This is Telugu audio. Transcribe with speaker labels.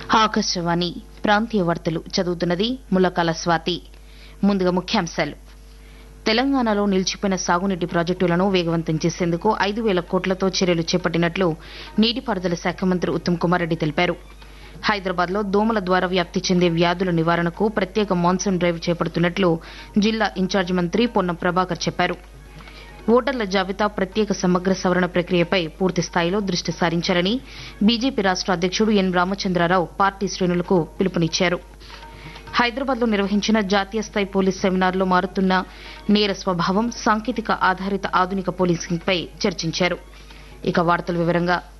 Speaker 1: ఆకాశవాణి ప్రాంతీయ వార్తలు చదువుతున్నది ములకాల స్వాతి ముందుగా ముఖ్యాంశాలు తెలంగాణలో నిలిచిపోయిన సాగునీటి ప్రాజెక్టులను వేగవంతం చేసేందుకు ఐదు వేల కోట్లతో చర్యలు చేపట్టినట్లు నీటిపారుదల శాఖ మంత్రి ఉత్తమ్ కుమార్ రెడ్డి తెలిపారు హైదరాబాద్లో దోమల ద్వారా వ్యాప్తి చెందే వ్యాధుల నివారణకు ప్రత్యేక మాన్సూన్ డ్రైవ్ చేపడుతున్నట్లు జిల్లా ఇన్ఛార్జి మంత్రి పొన్నం ప్రభాకర్ చెప్పారు ఓటర్ల జాబితా ప్రత్యేక సమగ్ర సవరణ ప్రక్రియపై పూర్తి స్థాయిలో దృష్టి సారించాలని బీజేపీ రాష్ట అధ్యక్షుడు ఎన్ రామచంద్రరావు పార్టీ శ్రేణులకు పిలుపునిచ్చారు హైదరాబాద్లో నిర్వహించిన జాతీయ స్థాయి పోలీస్ సెమినార్లో మారుతున్న నేర స్వభావం సాంకేతిక ఆధారిత ఆధునిక పోలీసింగ్పై చర్చించారు ఇక వార్తల వివరంగా